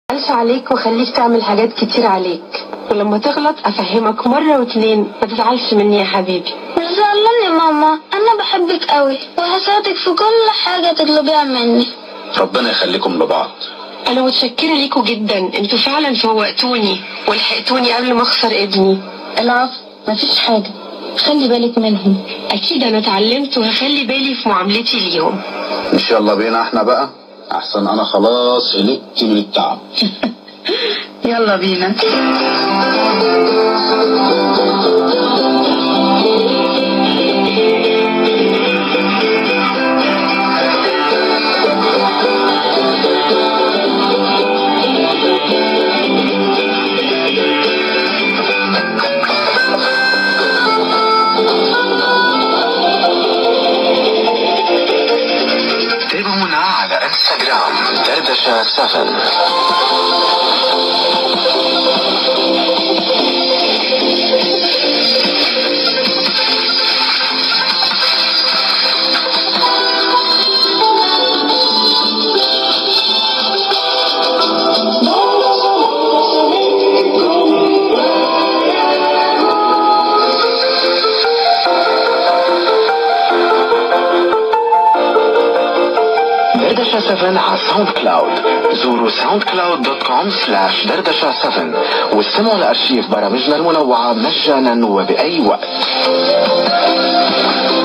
قالش عليك وخليك تعمل حاجات كتير عليك ولما تغلط افهمك مرة واتنين ما تزعلش مني يا حبيبي مش زعلاني ماما انا بحبك قوي وهساعدك في كل حاجة تطلبيها مني ربنا يخليكم لبعض انا متشكرة ليكوا جدا انتوا فعلا فوقتوني ولحقتوني قبل ما اخسر ابني العفو مفيش حاجة خلي بالك منهم اكيد انا اتعلمت وهخلي بالي في معاملتي ليهم مش يلا بينا احنا بقى احسن انا خلاص هلكت من التعب يلا بينا تابعونا على انستغرام دردشة 7 دردشة 7 على ساوند كلاود زوروا ساوند كلاود دوت كوم سلاش دردشة 7 واستمعوا لأرشيف برامجنا المنوعة مجانا وبأي وقت